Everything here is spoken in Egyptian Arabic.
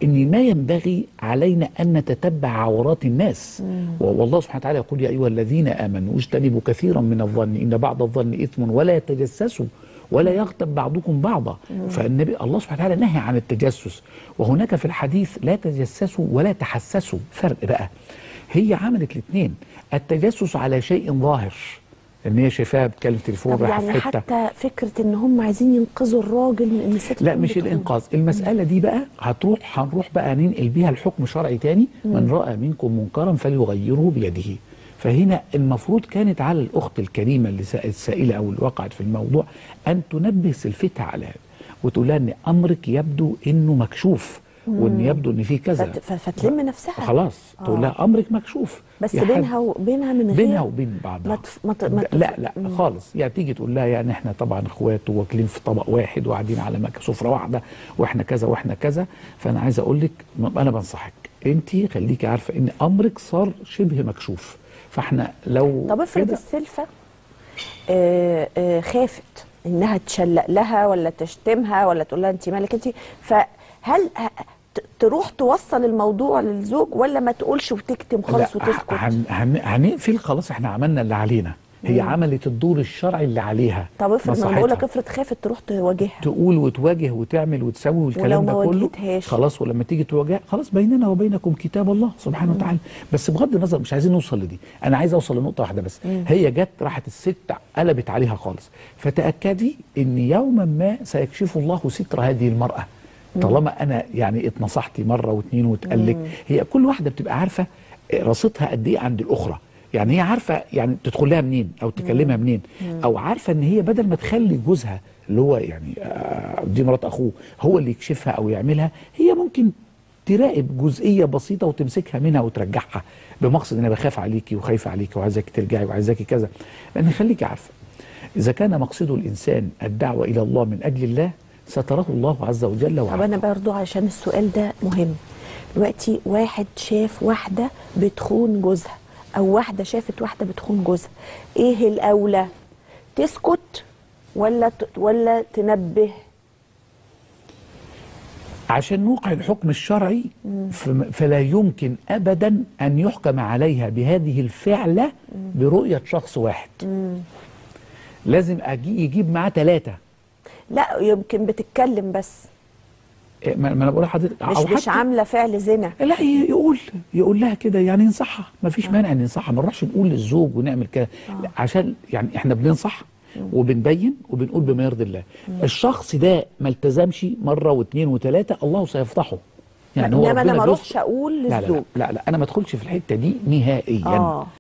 ان ما ينبغي علينا ان نتتبع عورات الناس والله سبحانه وتعالى يقول يا ايها الذين امنوا اجتنبوا كثيرا من الظن ان بعض الظن اثم ولا يتجسسوا ولا يغتب بعضكم بعضا فالنبي الله سبحانه وتعالى نهى عن التجسس وهناك في الحديث لا تجسسوا ولا تحسسوا فرق بقى هي عملت الاثنين التجسس على شيء ظاهر ان هي شايفاها بتكلم تليفون طب رايحه يعني في حته حتى فكره ان هم عايزين ينقذوا الراجل من ان الست لا تكون مش بتخون. الانقاذ المساله دي بقى هتروح هنروح بقى ننقل بيها الحكم شرعي تاني من راى منكم منكرا فليغيره بيده فهنا المفروض كانت على الاخت الكريمه اللي سا- السائله او اللي وقعت في الموضوع ان تنبه سلفتها على هذا وتقول لها ان امرك يبدو انه مكشوف وان يبدو ان في كذا فت- ف- فتلم نفسها خلاص تقول لها امرك مكشوف بس يا حد- بينها وبينها من غير بينها وبين بعضها ما تف... ما ت... ما تف... لا لا خالص يعني تيجي تقول لها يعني احنا طبعا اخوات وواكلين في طبق واحد وقاعدين على مك سفره واحده واحنا كذا واحنا كذا فانا عايز اقول لك م- انا بنصحك انت خليكي عارفه ان امرك صار شبه مكشوف فاحنا لو طب افرض كده- السلفه آه آه خافت انها تشلق لها ولا تشتمها ولا تقول لها انت مالك انت فهل ه- ت- تروح توصل الموضوع للزوج ولا ما تقولش وتكتم خالص لا وتسكت هن هن هنقفل خلاص احنا عملنا اللي علينا هي عملت الدور الشرعي اللي عليها طب افرض ما أنا بقول لك نصحتها. افرض خافت تروح تواجهها تقول وتواجه وتعمل وتسوي والكلام ولو ما ده كله واجهتهاش؟ خلاص ولما تيجي تواجه خلاص بيننا وبينكم كتاب الله سبحانه وتعالى بس بغض النظر مش عايزين نوصل لدي انا عايز اوصل لنقطه واحده بس هي جت راحت الست قلبت عليها خالص فتاكدي ان يوما ما سيكشف الله ستر هذه المراه طالما انا يعني اتنصحتي مره واثنين واتقال لك هي كل واحده بتبقى عارفه رصيدها قد ايه عند الاخرى يعني هي عارفه يعني تدخل لها منين او تكلمها منين او عارفه ان هي بدل ما تخلي جوزها اللي هو يعني آه، دي مرات اخوه هو اللي يكشفها او يعملها هي ممكن تراقب جزئيه بسيطه وتمسكها منها وترجعها بمقصد ان انا بخاف عليكي وخايفه عليكي وعايزاكي ترجعي وعايزاكي كذا لان خليكي عارفه اذا كان مقصد الانسان الدعوه الى الله من اجل الله ستراه الله عز وجل طب وعلا انا برضو عشان السؤال ده مهم دلوقتي واحد شاف واحده بتخون جوزها او واحده شافت واحده بتخون جوزها ايه الاولى تسكت ولا ت... ولا تنبه عشان نوقع الحكم الشرعي فم- فلا يمكن ابدا ان يحكم عليها بهذه الفعله برؤيه شخص واحد لازم أجي يجيب معاه ثلاثه لا يمكن بتتكلم بس ما ما انا بقول لحضرتك مش أو مش حتى- عامله فعل زنا لا ي- يقول يقول لها كده يعني ينصحها ما فيش مانع ان ينصحها ما نروحش نقول للزوج ونعمل كده لا، عشان يعني احنا بننصح وبنبين وبنقول بما يرضي الله الشخص ده ما التزمش مره واثنين وثلاثه الله سيفضحه يعني هو انما انا ربنا ما بيستر. اروحش اقول لا لا, للزوج لا لا لا انا ما ادخلش في الحته دي نهائيا آه.